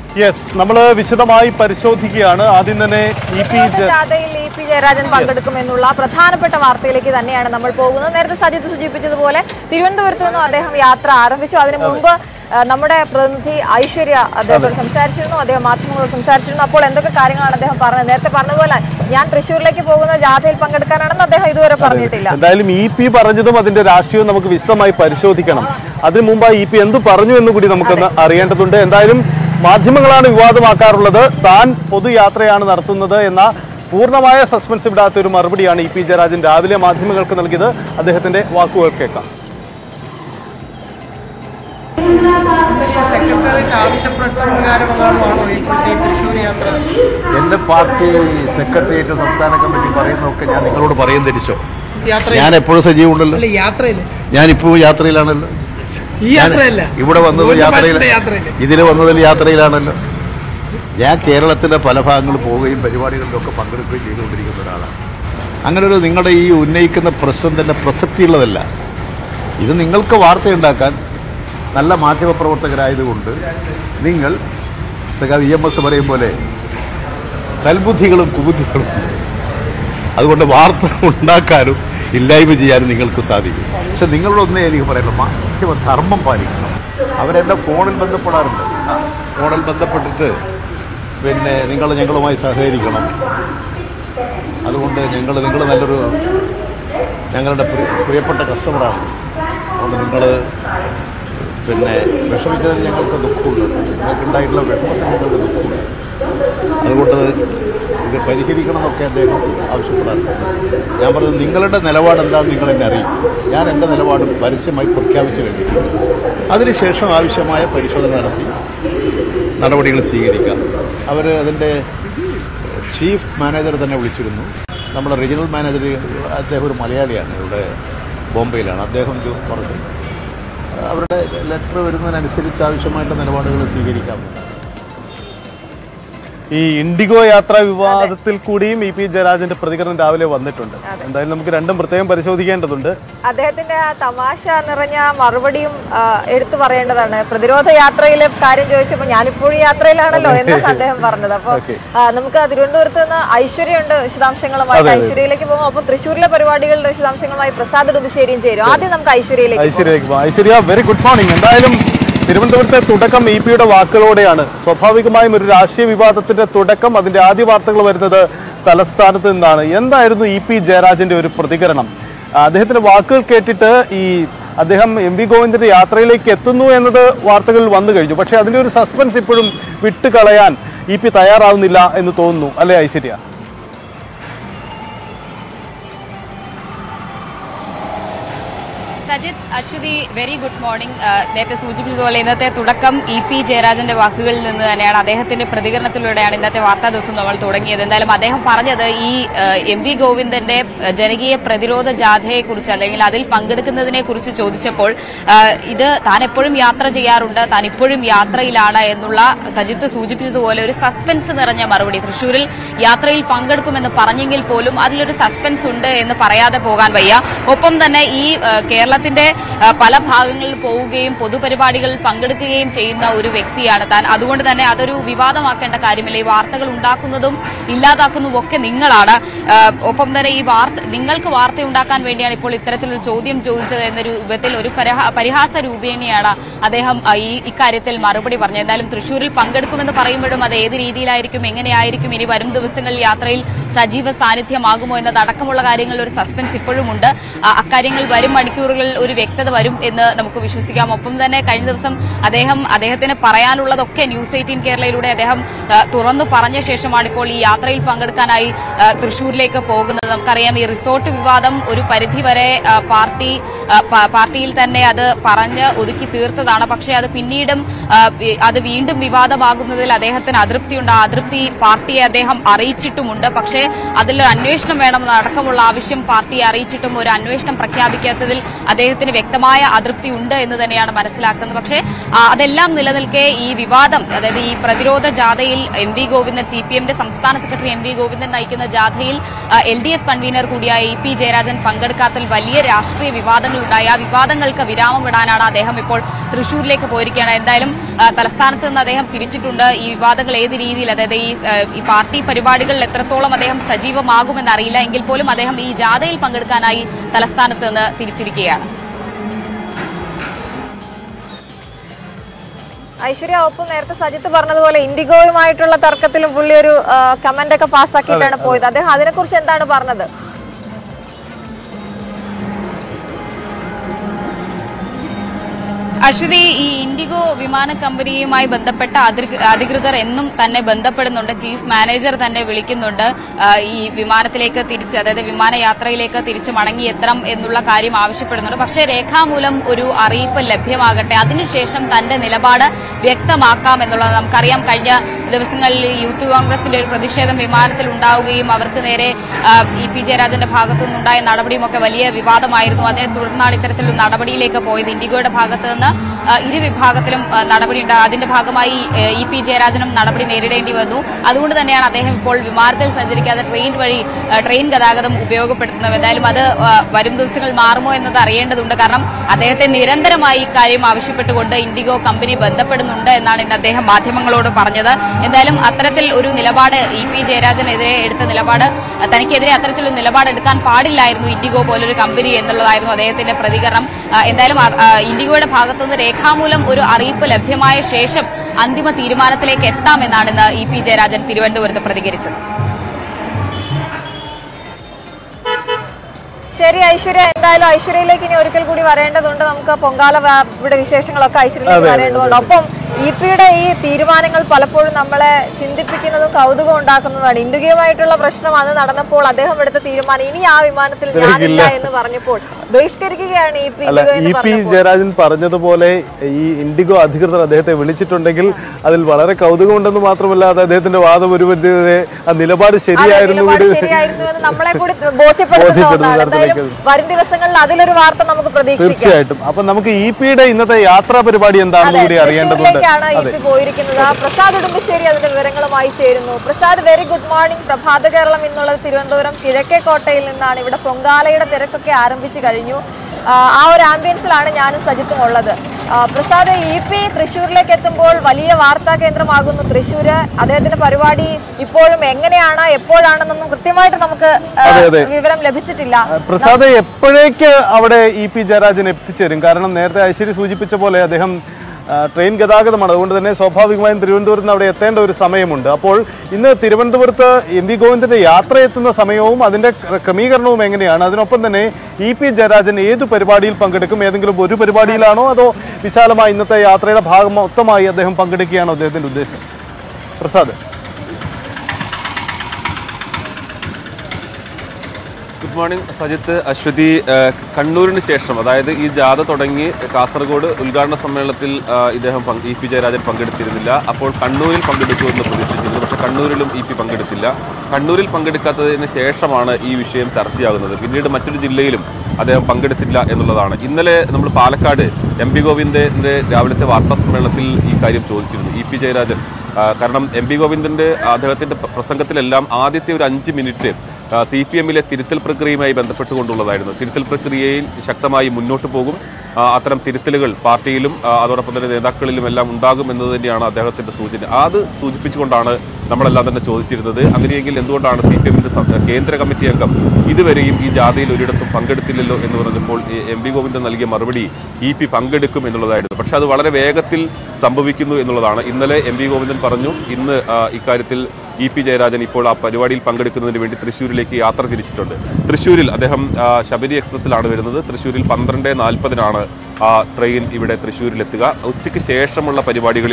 Yes നമ്മൾ വിശദമായി പരിശോധിക്കുകയാണ് ആദ്യം തന്നെ ഇ പി ജ- ജാഥയിൽ ഇ പി ജയരാജൻ പങ്കെടുക്കുമെന്നുള്ള പ്രധാനപ്പെട്ട വാർത്തയിലേക്ക് തന്നെയാണ് നമ്മൾ പോകുന്നത് നേരത്തെ സജിത്ത് സൂചിപ്പിച്ചതുപോലെ തിരുവനന്തപുരത്ത് നിന്നും അദ്ദേഹം യാത്ര ആരംഭിച്ചു അതിനു മുമ്പ് ആ, നമ്മുടെ പ്രതിനിധി ഐശ്വര്യ അദ്ദേഹത്തോട് സംസാരിച്ചിരുന്നു അദ്ദേഹം മാധ്യമങ്ങളോട് സംസാരിച്ചിരുന്നു അപ്പോൾ എന്തൊക്കെ കാര്യങ്ങളാണ് അദ്ദേഹം പറഞ്ഞത് നേരത്തെ പറഞ്ഞതുപോലെ ഞാൻ തൃശ്ശൂരിലേക്ക് പോകുന്ന ജാഥയിൽ പങ്കെടുക്കാനാണെന്ന് അദ്ദേഹം ഇതുവരെ പറഞ്ഞിട്ടില്ല എന്തായാലും ഇ പി പറഞ്ഞതും അതിന്റെ രാഷ്ട്രീയവും നമുക്ക് വിശദമായി പരിശോധിക്കണം അതിനു മുമ്പ് ഇ പി എന്ത് പറഞ്ഞു എന്ന് കൂടി നമുക്കൊന്ന് അറിയേണ്ടതുണ്ട് എന്തായാലും മാധ്യമങ്ങളാണ് വിവാദമാക്കാറുള്ളത് താൻ പൊതുയാത്രയാണ് നടത്തുന്നത് എന്ന പൂർണ്ണമായ സസ്പെൻസ് വിടാത്ത ഒരു മറുപടിയാണ് ഇ പി ജയരാജൻ രാവിലെ മാധ്യമങ്ങൾക്ക് നൽകിയത് അദ്ദേഹത്തിന്റെ വാക്കുകൾ കേൾക്കാം സെക്രട്ടേറിയറ്റ് ആവശ്യപ്രകാരമുള്ളതാണോ ഇപ്പോഴത്തെ ഈ തൃശ്ശൂർ യാത്ര എന്റെ പാർട്ടി സെക്രട്ടേറിയറ്റ് സംസ്ഥാന കമ്മിറ്റി പറയുന്നതൊക്കെ ഞാൻ നിങ്ങളോട് പറയും തിരിച്ചോ യാത്ര ഞാൻ എപ്പോഴും സജീവമുണ്ടല്ലോ അല്ല യാത്രയില് ഞാൻ ഇപ്പോൾ യാത്രയിലാണല്ലോ ഈ ഞാൻ യാത്രയല്ല ഇവിടെ വന്നത് ഒരു യാത്രയിൽ മാസത്തെ യാത്രയില് ഇതിൽ വന്നതിൽ യാത്രയിലാണല്ലോ ഞാൻ കേരളത്തിലെ പല ഭാഗങ്ങളിൽ പോവുകയും പരിപാടികളിലൊക്കെ പങ്കെടുക്കുകയും ചെയ്തുകൊണ്ടിരിക്കുന്ന ഒരാളാണ് അങ്ങനെ ഒരു നിങ്ങളുടെ ഈ ഉന്നയിക്കുന്ന പ്രശ്നം തന്നെ പ്രസക്തിയുള്ളതല്ല ഇത് നിങ്ങൾക്ക് വാർത്തയുണ്ടാക്കാൻ നല്ല മാധ്യമപ്രവർത്തകരായതുകൊണ്ട് നിങ്ങൾ വി എം എസ് പറയും പോലെ സൽബുദ്ധികളും കുബുദ്ധികളും ഉണ്ട്. അതുകൊണ്ട് വാർത്ത ഉണ്ടാക്കാനും ഇല്ലായ്മ ചെയ്യാനും നിങ്ങൾക്ക് സാധിക്കും പക്ഷെ നിങ്ങളൊന്നേ എനിക്ക് പറയണം മാധ്യമ ധർമ്മം പാലിക്കണം അവരെൻ്റെ ഫോണിൽ ബന്ധപ്പെടാറുണ്ട് ആ, ഫോണിൽ ബന്ധപ്പെട്ടിട്ട് പിന്നെ നിങ്ങൾ ഞങ്ങളുമായി സഹകരിക്കണം അതുകൊണ്ട് ഞങ്ങൾ നിങ്ങൾ നല്ലൊരു ഞങ്ങളുടെ പ്രിയ- പ്രിയപ്പെട്ട കസ്റ്റമറാണ് അതുകൊണ്ട് നിങ്ങൾ പിന്നെ വിഷമിച്ചതിന് ഞങ്ങൾക്ക് ദുഃഖമുണ്ട് നിങ്ങൾക്കുണ്ടായിട്ടുള്ള വിഷമത്തിന് ഞങ്ങൾക്ക് ദുഃഖമുണ്ട് അതുകൊണ്ട് ഇത് പരിഹരിക്കണം എന്നൊക്കെ അദ്ദേഹം ആവശ്യപ്പെടാറുണ്ട് ഞാൻ പറഞ്ഞത് നിങ്ങളുടെ നിലപാട് എന്താണെന്ന് നിങ്ങൾ എന്നെ അറിയും ഞാൻ എൻ്റെ നിലപാട് പരസ്യമായി പ്രഖ്യാപിച്ചു കഴിഞ്ഞിട്ടുണ്ട് അതിനുശേഷം ആവശ്യമായ പരിശോധന നടത്തി നടപടികൾ സ്വീകരിക്കാം അവർ അതിൻ്റെ ചീഫ് മാനേജർ തന്നെ വിളിച്ചിരുന്നു നമ്മുടെ റീജിയണൽ മാനേജർ അദ്ദേഹം ഒരു മലയാളിയാണ് ഇവിടെ ബോംബെയിലാണ് അദ്ദേഹം ഇത് പറഞ്ഞു അവരുടെ ലെറ്റർ വരുന്നതിനനുസരിച്ച് ആവശ്യമായിട്ടുള്ള നിലപാടുകൾ സ്വീകരിക്കാം ഈ ഇൻഡിഗോ യാത്രാ വിവാദത്തിൽ കൂടിയും ഇ പി ജയരാജന്റെ പ്രതികരണം രാവിലെ വന്നിട്ടുണ്ട് എന്തായാലും നമുക്ക് രണ്ടും പ്രത്യേകം പരിശോധിക്കേണ്ടതുണ്ട് അദ്ദേഹത്തിന്റെ ആ തമാശ നിറഞ്ഞ മറുപടിയും ആ, എടുത്തു പറയേണ്ടതാണ് പ്രതിരോധ യാത്രയിലെ കാര്യം ചോദിച്ചപ്പോൾ ഞാനിപ്പോഴും യാത്രയിലാണല്ലോ എന്നാണ് അദ്ദേഹം പറഞ്ഞത് അപ്പൊ ആ, നമുക്ക് തിരുവനന്തപുരത്ത് നിന്ന് ഐശ്വര്യയുണ്ട് വിശദാംശങ്ങളുമായി ഐശ്വര്യയിലേക്ക് പോകും അപ്പൊ തൃശ്ശൂരിലെ പരിപാടികളുടെ വിശദാംശങ്ങളുമായി പ്രസാദ് ഉദുശ്ശേരിയും ചേരും ആദ്യം നമുക്ക് ഐശ്വര്യയിലേക്ക് പോകാം. ഐശ്വര്യയിലേക്ക് പോകാം ഐശ്വര്യ വെരി ഗുഡ് മോർണിംഗ് എന്തായാലും തിരുവനന്തപുരത്തെ തുടക്കം ഇ പിയുടെ വാക്കുകളോടെയാണ് സ്വാഭാവികമായും ഒരു രാഷ്ട്രീയ വിവാദത്തിന്റെ തുടക്കം അതിന്റെ ആദ്യ വാർത്തകൾ വരുന്നത് തലസ്ഥാനത്ത് നിന്നാണ് എന്തായിരുന്നു ഇ പി ജയരാജന്റെ ഒരു പ്രതികരണം ആ, അദ്ദേഹത്തിന്റെ വാക്കുകൾ കേട്ടിട്ട് ഈ അദ്ദേഹം എം വി ഗോവിന്ദന്റെ യാത്രയിലേക്ക് എത്തുന്നു എന്നത് വാർത്തകളിൽ വന്നു കഴിഞ്ഞു പക്ഷേ അതിന്റെ ഒരു സസ്പെൻസ് ഇപ്പോഴും വിട്ടുകളയാൻ ഇ പി തയ്യാറാവുന്നില്ല എന്ന് തോന്നുന്നു അല്ലേ Aishwarya Sajith Aswathy very good morning ആ, നേരത്തെ സൂചിപ്പിച്ചതുപോലെ ഇന്നത്തെ തുടക്കം ഇ പി ജയരാജന്റെ വാക്കുകളിൽ നിന്ന് തന്നെയാണ് അദ്ദേഹത്തിന്റെ പ്രതികരണത്തിലൂടെയാണ് ഇന്നത്തെ വാർത്താ ദിവസം നമ്മൾ തുടങ്ങിയത് എന്തായാലും അദ്ദേഹം പറഞ്ഞത് ഈ ആ, എം വി ഗോവിന്ദന്റെ ആ, ജനകീയ പ്രതിരോധ ജാഥയെക്കുറിച്ച് അല്ലെങ്കിൽ അതിൽ പങ്കെടുക്കുന്നതിനെ കുറിച്ച് ചോദിച്ചപ്പോൾ ആ, ഇത് താൻ എപ്പോഴും യാത്ര ചെയ്യാറുണ്ട് താൻ ഇപ്പോഴും യാത്രയിലാണ് എന്നുള്ള സജിത്ത് സൂചിപ്പിച്ചതുപോലെ ഒരു സസ്പെൻസ് നിറഞ്ഞ മറുപടി തൃശൂരിൽ യാത്രയിൽ പങ്കെടുക്കുമെന്ന് പറഞ്ഞെങ്കിൽ പോലും അതിലൊരു സസ്പെൻസ് ഉണ്ട് എന്ന് പറയാതെ പോകാൻ വയ്യ ഒപ്പം തന്നെ ഈ ആ, കേരളത്തിന്റെ ആ, പല ഭാഗങ്ങളിൽ പോവുകയും പൊതുപരിപാടികളിൽ പങ്കെടുക്കുകയും ചെയ്യുന്ന ഒരു വ്യക്തിയാണ് താൻ അതുകൊണ്ട് തന്നെ അതൊരു വിവാദമാക്കേണ്ട കാര്യമില്ല ഈ വാർത്തകൾ ഉണ്ടാക്കുന്നതും ഇല്ലാതാക്കുന്നതും ഒക്കെ നിങ്ങളാണ് ആ, ഒപ്പം തന്നെ ഈ വാർത്ത നിങ്ങൾക്ക് വാർത്ത ഉണ്ടാക്കാൻ വേണ്ടിയാണ് ഇപ്പോൾ ഇത്തരത്തിലൊരു ചോദ്യം ചോദിച്ചത് എന്നൊരു വിധത്തിൽ ഒരു പരഹ- പരിഹാസ രൂപേണയാണ് അദ്ദേഹം ആ, ഈ ഇക്കാര്യത്തിൽ മറുപടി പറഞ്ഞത് എന്തായാലും തൃശൂരിൽ പങ്കെടുക്കുമെന്ന് പറയുമ്പോഴും അത് ഏത് രീതിയിലായിരിക്കും എങ്ങനെയായിരിക്കും ഇനി വരും ദിവസങ്ങളിൽ യാത്രയിൽ സജീവ സാന്നിധ്യമാകുമോ എന്നതടക്കമുള്ള കാര്യങ്ങളിൽ ഒരു സസ്പെൻസ് ഇപ്പോഴുമുണ്ട് ആ, അക്കാര്യങ്ങൾ വരും മണിക്കൂറുകളിൽ ഒരു വ്യക്തത വരും എന്ന് നമുക്ക് വിശ്വസിക്കാം ഒപ്പം തന്നെ കഴിഞ്ഞ ദിവസം അദ്ദേഹം അദ്ദേഹത്തിന് പറയാനുള്ളതൊക്കെ ന്യൂസ് എയ്റ്റീൻ കേരളയിലൂടെ അദ്ദേഹം ആ, തുറന്നു പറഞ്ഞ ശേഷമാണ് ഇപ്പോൾ ഈ യാത്രയിൽ പങ്കെടുക്കാനായി ആ, തൃശൂരിലേക്ക് പോകുന്നത് നമുക്കറിയാം ഈ റിസോർട്ട് വിവാദം ഒരു പരിധിവരെ ആ, പാർട്ടി ആ, പ- പാർട്ടിയിൽ തന്നെ അത് പറഞ്ഞ് ഒതുക്കി തീർത്തതാണ് പക്ഷേ അത് പിന്നീടും ആ, വി- അത് വീണ്ടും വിവാദമാകുന്നതിൽ അദ്ദേഹത്തിന് അതൃപ്തിയുണ്ട് ആ അതൃപ്തി പാർട്ടിയെ അദ്ദേഹം അറിയിച്ചിട്ടുമുണ്ട് പക്ഷേ അതിലൊരു അന്വേഷണം വേണമെന്ന് അടക്കമുള്ള ആവശ്യം പാർട്ടിയെ അറിയിച്ചിട്ടും ഒരു അന്വേഷണം പ്രഖ്യാപിക്കാത്തതിൽ അദ്ദേഹം അദ്ദേഹത്തിന് വ്യക്തമായ അതൃപ്തി ഉണ്ട് എന്ന് തന്നെയാണ് മനസ്സിലാക്കുന്നത് പക്ഷേ ആ, അതെല്ലാം നിലനിൽക്കെ ഈ വിവാദം അതായത് ഈ പ്രതിരോധ ജാഥയിൽ M V Govindan C P എമ്മിന്റെ സംസ്ഥാന സെക്രട്ടറി എം വി ഗോവിന്ദൻ നയിക്കുന്ന ജാഥയിൽ എൽ ഡി എഫ് കൺവീനർ കൂടിയായ ഇ പി ജയരാജൻ പങ്കെടുക്കാത്തതിൽ വലിയ രാഷ്ട്രീയ വിവാദങ്ങൾ ഉണ്ടായി ആ വിവാദങ്ങൾക്ക് വിരാമം ഇടാനാണ് അദ്ദേഹം ഇപ്പോൾ തൃശൂരിലേക്ക് പോയിരിക്കുകയാണ് എന്തായാലും ആ, തലസ്ഥാനത്ത് നിന്ന് അദ്ദേഹം തിരിച്ചിട്ടുണ്ട് ഈ വിവാദങ്ങൾ ഏത് രീതിയിൽ അതായത് ഈ ആ, ഈ പാർട്ടി പരിപാടികളിൽ എത്രത്തോളം അദ്ദേഹം സജീവമാകുമെന്ന് അറിയില്ല എങ്കിൽ പോലും അദ്ദേഹം ഈ ജാഥയിൽ പങ്കെടുക്കാനായി തലസ്ഥാനത്ത് നിന്ന് തിരിച്ചിരിക്കുകയാണ് ഐശ്വര്യ ഒപ്പം നേരത്തെ സജിത്ത് പറഞ്ഞതുപോലെ ഇൻഡിഗോയുമായിട്ടുള്ള തർക്കത്തിലും പുള്ളി ഒരു കമന്റ് ഒക്കെ പാസ്സാക്കിയിട്ടാണ് പോയത് അദ്ദേഹം അതിനെക്കുറിച്ച് എന്താണ് പറഞ്ഞത് അശ്വതി ഈ ഇൻഡിഗോ വിമാന കമ്പനിയുമായി ബന്ധപ്പെട്ട അധികൃ- അധികൃതർ എന്നും തന്നെ ബന്ധപ്പെടുന്നുണ്ട് ചീഫ് മാനേജർ തന്നെ വിളിക്കുന്നുണ്ട് ആ, ഈ വിമാനത്തിലേക്ക് തിരിച്ച് അതായത് വിമാനയാത്രയിലേക്ക് തിരിച്ച് മടങ്ങിയെത്തണം എന്നുള്ള കാര്യം ആവശ്യപ്പെടുന്നുണ്ട് പക്ഷേ രേഖാമൂലം ഒരു അറിയിപ്പ് ലഭ്യമാകട്ടെ അതിനുശേഷം തന്റെ നിലപാട് വ്യക്തമാക്കാം എന്നുള്ളത് നമുക്കറിയാം കഴിഞ്ഞ ദിവസങ്ങളിൽ യൂത്ത് കോൺഗ്രസിന്റെ ഒരു പ്രതിഷേധം വിമാനത്തിൽ ഉണ്ടാവുകയും അവർക്ക് നേരെ ആ, ഇ പി ജയരാജന്റെ ഭാഗത്തു നിന്നുണ്ടായ നടപടിയും ഒക്കെ വലിയ വിവാദമായിരുന്നു അതിനെ തുടർന്നാണ് ഇത്തരത്തിലൊരു നടപടിയിലേക്ക് പോയത് ഇൻഡിഗോയുടെ ഭാഗത്ത് നിന്ന് ആ, ഇരു വിഭാഗത്തിലും ആ, നടപടിയുണ്ട് അതിന്റെ ഭാഗമായി ഏ, ഇ പി ജയരാജനും നടപടി നേരിടേണ്ടി വന്നു അതുകൊണ്ട് തന്നെയാണ് അദ്ദേഹം ഇപ്പോൾ വിമാനത്തിൽ സഞ്ചരിക്കാതെ ട്രെയിൻ വഴി ആ, ട്രെയിൻ ഗതാഗതം ഉപയോഗപ്പെടുത്തുന്നത് എന്തായാലും അത് ആ, വരും ദിവസങ്ങൾ മാറുമോ എന്നത് അറിയേണ്ടതുണ്ട് കാരണം അദ്ദേഹത്തെ നിരന്തരമായി ഇക്കാര്യം ആവശ്യപ്പെട്ടുകൊണ്ട് ഇൻഡിഗോ കമ്പനി ബന്ധപ്പെടുന്നുണ്ട് എന്നാണ് ഇന്ന് അദ്ദേഹം മാധ്യമങ്ങളോട് പറഞ്ഞത് എന്തായാലും അത്തരത്തിൽ ഒരു നിലപാട് ഇ പി ജയരാജനെതിരെ എടുത്ത നിലപാട് ആ, തനിക്കെതിരെ അത്തരത്തിലൊരു നിലപാട് എടുക്കാൻ പാടില്ലായിരുന്നു ഇൻഡിഗോ പോലൊരു കമ്പനി എന്നുള്ളതായിരുന്നു അദ്ദേഹത്തിന്റെ പ്രതികരണം ആ, എന്തായാലും ആ, ആ, ഇൻഡിഗോയുടെ ഭാഗത്തുനിന്ന് രേഖാമൂലം ഒരു അറിയിപ്പ് ലഭ്യമായ ശേഷം അന്തിമ തീരുമാനത്തിലേക്ക് എത്താമെന്നാണ് ഇന്ന് ഇ പി ജയരാജൻ തിരുവനന്തപുരത്ത് പ്രതികരിച്ചത് ശരി ഐശ്വര്യ എന്തായാലും ഐശ്വര്യയിലേക്ക് ഇനി ഒരിക്കൽ കൂടി വരേണ്ടതുണ്ട് നമുക്ക് പൊങ്കാല വ- ഇവിടെ വിശേഷങ്ങളൊക്കെ ഐശ്വര്യയിലേക്ക് അതെ, അതെ, വരേണ്ടതുണ്ട് ഒപ്പം ഇ പിയുടെ ഈ തീരുമാനങ്ങൾ പലപ്പോഴും നമ്മളെ ചിന്തിപ്പിക്കുന്നതും കൗതുകം ഉണ്ടാക്കുന്നതുമാണ് ഇന്ത്യയുമായിട്ടുള്ള പ്രശ്നം അന്ന് നടന്നപ്പോൾ അദ്ദേഹം എടുത്ത തീരുമാനം ഇനി ആ വിമാനത്തിൽ ഞാനില്ല എന്ന് പറഞ്ഞപ്പോൾ ബഹിഷ്കരിക്കുകയാണ് ഇ പി അല്ല ഇന്ത്യയെ ഇ എന്ന് പി പറഞ്ഞപ്പോൾ ജയരാജൻ പറഞ്ഞതുപോലെ ഈ ഇൻഡിഗോ അധികൃതർ അദ്ദേഹത്തെ വിളിച്ചിട്ടുണ്ടെങ്കിൽ അതിൽ വളരെ കൗതുകമുണ്ടെന്ന് മാത്രമല്ല അത് അദ്ദേഹത്തിന്റെ വാദം ഒരു പരിധിവരെ ആ നിലപാട് അതെ, ശരിയായിരുന്നു നിലപാട് കൂടി ശരിയായിരുന്നു എന്ന് നമ്മളെ കൂടി ബോധ്യപ്പെടുത്തുന്ന ബോധ്യപ്പെടുത്തുന്ന ഒന്നാണ് എന്തായാലും തരത്തിലേക്ക് വരും ദിവസങ്ങളിൽ അതിലൊരു വാർത്ത നമുക്ക് പ്രതീക്ഷിക്കാം തീർച്ചയായിട്ടും അപ്പൊ നമുക്ക് ഇ പിയുടെ ഇന്നത്തെ യാത്രാ പരിപാടി എന്താണെന്ന് അതെ, കൂടി അറിയേണ്ടതുണ്ട് തൃശ്ശൂരിലേക്കാണ് ഇപ്പൊ പോയിരിക്കുന്നത് പ്രസാദ് ഉടുമ്പശ്ശേരി അതിന്റെ വിവരങ്ങളുമായി ചേരുന്നു പ്രസാദ് വെരി ഗുഡ് മോർണിംഗ് പ്രഭാത കേരളം എന്നുള്ളത് തിരുവനന്തപുരം കിഴക്കേക്കോട്ടയിൽ നിന്നാണ് ഇവിടെ പൊങ്കാലയുടെ തിരക്കൊക്കെ ആരംഭിച്ചു കഴിഞ്ഞു ആ, ആ ഒരു ആംബിയൻസിലാണ് ഞാനും സജിത്തും ഉള്ളത് ആ, പ്രസാദ് ഇ പി തൃശ്ശൂരിലേക്ക് എത്തുമ്പോൾ വലിയ വാർത്താ കേന്ദ്രമാകുന്നു തൃശ്ശൂര് അദ്ദേഹത്തിന്റെ പരിപാടി ഇപ്പോഴും എങ്ങനെയാണ് എപ്പോഴാണെന്നൊന്നും കൃത്യമായിട്ട് നമുക്ക് ആ, അതെ, അതെ. വിവരം ലഭിച്ചിട്ടില്ല പ്രസാദ് എപ്പോഴേക്ക് അവിടെ ഇ പി ജയരാജൻ എത്തിച്ചേരും കാരണം നേരത്തെ ഐശ്വര്യ സൂചിപ്പിച്ച പോലെ അദ്ദേഹം ആ, ട്രെയിൻ ഗതാഗതമാണ് അതുകൊണ്ട് തന്നെ സ്വാഭാവികമായും തിരുവനന്തപുരത്ത് നിന്ന് അവിടെ എത്തേണ്ട ഒരു സമയമുണ്ട് അപ്പോൾ ഇന്ന് തിരുവനന്തപുരത്ത് എം വി ഗോവിന്ദന്റെ യാത്ര എത്തുന്ന സമയവും അതിന്റെ ക്ര- ക്രമീകരണവും എങ്ങനെയാണ് അതിനൊപ്പം തന്നെ ഇ പി ജയരാജൻ ഏത് പരിപാടിയിൽ പങ്കെടുക്കും ഏതെങ്കിലും ഒരു പരിപാടിയിലാണോ അതോ വിശാലമായി ഇന്നത്തെ യാത്രയുടെ ഭാഗം മൊത്തമായി അദ്ദേഹം പങ്കെടുക്കുകയാണോ അദ്ദേഹത്തിന്റെ ഉദ്ദേശം പ്രസാദ് ഗുഡ് മോർണിംഗ് സജിത്ത് അശ്വതി ഏഹ്, കണ്ണൂരിന് ശേഷം അതായത് ഈ ജാഥ തുടങ്ങി കാസർഗോഡ് ഉദ്ഘാടന സമ്മേളനത്തിൽ ആഹ്, ഇദ്ദേഹം പങ്ക്- ഇ പി ജയരാജൻ പങ്കെടുത്തിരുന്നില്ല അപ്പോൾ കണ്ണൂരിൽ പങ്കെടുക്കുമെന്ന് പ്രതീക്ഷിച്ചിരുന്നു പക്ഷേ കണ്ണൂരിലും ഇ പി പങ്കെടുത്തില്ല കണ്ണൂരിൽ പങ്കെടുക്കാത്തതിന് ശേഷമാണ് ഈ വിഷയം ചർച്ചയാകുന്നത് പിന്നീട് മറ്റൊരു ജില്ലയിലും അദ്ദേഹം പങ്കെടുത്തില്ല എന്നുള്ളതാണ് ഇന്നലെ നമ്മൾ പാലക്കാട് എം പി ഗോവിന്ദന്റെ രാവിലത്തെ വാർത്താ സമ്മേളനത്തിൽ ഈ കാര്യം ചോദിച്ചിരുന്നു ഇ പി ജയരാജൻ ആ, കാരണം എം പി ഗോവിന്ദന്റെ അദ്ദേഹത്തിന്റെ പ്ര- പ്രസംഗത്തിലെല്ലാം ആദ്യത്തെ ഒരു അഞ്ച് മിനിറ്റ് സി പി എമ്മിലെ തിരുത്തൽ പ്രക്രിയയുമായി ബന്ധപ്പെട്ടുകൊണ്ടുള്ളതായിരുന്നു തിരുത്തൽ പ്രക്രിയയിൽ ശക്തമായി മുന്നോട്ട് പോകും ആ, അത്തരം തിരുത്തലുകൾ പാർട്ടിയിലും ആ, അതോടൊപ്പം തന്നെ നേതാക്കളിലും എല്ലാം ഉണ്ടാകും എന്നത് തന്നെയാണ് അദ്ദേഹത്തിന്റെ സൂചന അത് സൂചിപ്പിച്ചുകൊണ്ടാണ് നമ്മളെല്ലാം തന്നെ ചോദിച്ചിരുന്നത് അങ്ങനെയെങ്കിൽ എന്തുകൊണ്ടാണ് സി പി എമ്മിന്റെ കേന്ദ്ര കമ്മിറ്റി അംഗം ഇതുവരെയും ഈ ജാഥയിൽ ഒരിടത്തും പങ്കെടുത്തില്ലല്ലോ എന്ന് പറഞ്ഞപ്പോൾ ഈ എം വി ഗോവിന്ദൻ നൽകിയ മറുപടി ഇ പി പങ്കെടുക്കും എന്നുള്ളതായിരുന്നു പക്ഷെ അത് വളരെ വേഗത്തിൽ സംഭവിക്കുന്നു എന്നുള്ളതാണ് ഇന്നലെ എം വി ഗോവിന്ദൻ പറഞ്ഞു ഇന്ന് ആ, ഇക്കാര്യത്തിൽ ഇ പി ജയരാജൻ ഇപ്പോൾ ആ പരിപാടിയിൽ പങ്കെടുക്കുന്നതിന് വേണ്ടി തൃശ്ശൂരിലേക്ക് യാത്ര തിരിച്ചിട്ടുണ്ട് തൃശ്ശൂരിൽ അദ്ദേഹം ആ, ശബരി എക്സ്പ്രസിലാണ് വരുന്നത് തൃശ്ശൂരിൽ പന്ത്രണ്ട് നാൽപ്പതിനാണ് ആ ട്രെയിൻ ഇവിടെ തൃശ്ശൂരിലെത്തുക ഉച്ചയ്ക്ക് ശേഷമുള്ള പരിപാടികളിൽ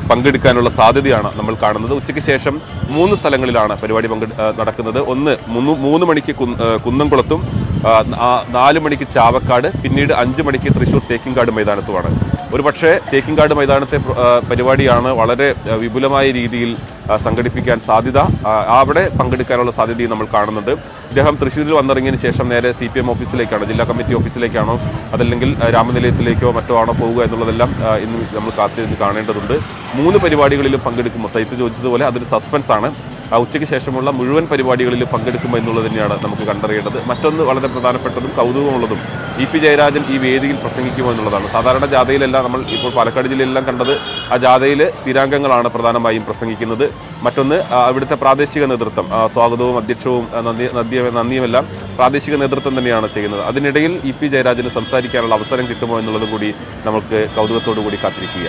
പങ്കെടുക്കാനുള്ള സാധ്യതയാണ് നമ്മൾ കാണുന്നത് ഉച്ചയ്ക്ക് ശേഷം മൂന്ന് സ്ഥലങ്ങളിലാണ് പരിപാടി പങ്കെ ആ, നടക്കുന്നത് ഒന്ന് മൂന്ന് മൂന്ന് മണിക്ക് കുന്ന്- ആ, കുന്നംകുളത്തും ആ, ആ, നാല് മണിക്ക് ചാവക്കാട് പിന്നീട് അഞ്ച് മണിക്ക് തൃശൂർ തേക്കിൻകാട് മൈതാനത്തുമാണ് ഒരു പക്ഷേ തേക്കിൻകാട് മൈതാനത്തെ പ്ര- ആ, പരിപാടിയാണ് വളരെ ആ, വിപുലമായ രീതിയിൽ ആ, സംഘടിപ്പിക്കാൻ സാധ്യത ആ, അവിടെ പങ്കെടുക്കാനുള്ള സാധ്യതയും നമ്മൾ കാണുന്നുണ്ട് ഇദ്ദേഹം തൃശ്ശൂരിൽ വന്നിറങ്ങിയതിന് ശേഷം നേരെ സി പി എം ഓഫീസിലേക്കാണോ ജില്ലാ കമ്മിറ്റി ഓഫീസിലേക്കാണോ അതല്ലെങ്കിൽ ആ, രാമനിലയത്തിലേക്കോ മറ്റോ ആണോ പോവുക എന്നുള്ളതെല്ലാം ആ, ഇന്ന് നമ്മൾ കാത്തിരുന്ന് കാണേണ്ടതുണ്ട് മൂന്ന് പരിപാടികളിലും പങ്കെടുക്കുമ്പോൾ സൈത്ത് ചോദിച്ചതുപോലെ അതൊരു സസ്പെൻസ് ആണ് ആ ഉച്ചയ്ക്ക് ശേഷമുള്ള മുഴുവൻ പരിപാടികളിലും പങ്കെടുക്കുമോ എന്നുള്ളത് തന്നെയാണ് നമുക്ക് കണ്ടറിയേണ്ടത് മറ്റൊന്ന് വളരെ പ്രധാനപ്പെട്ടതും കൗതുകമുള്ളതും ഇ പി ജയരാജൻ ഈ വേദിയിൽ പ്രസംഗിക്കുമോ എന്നുള്ളതാണ് സാധാരണ ജാഥയിലെല്ലാം നമ്മൾ ഇപ്പോൾ പാലക്കാട് ജില്ലയിലെല്ലാം കണ്ടത് ആ ജാഥയിൽ സ്ഥിരാംഗങ്ങളാണ് പ്രധാനമായും പ്രസംഗിക്കുന്നത് മറ്റൊന്ന് ആ, അവിടുത്തെ പ്രാദേശിക നേതൃത്വം ആ, സ്വാഗതവും അധ്യക്ഷവും ആ, നന്ദി നന്ദിയും നന്ദിയുമെല്ലാം പ്രാദേശിക നേതൃത്വം തന്നെയാണ് ചെയ്യുന്നത് അതിനിടയിൽ ഇ പി ജയരാജന് സംസാരിക്കാനുള്ള അവസരം കിട്ടുമോ എന്നുള്ളത് കൂടി നമുക്ക് കൗതുകത്തോടു കൂടി കാത്തിരിക്കുക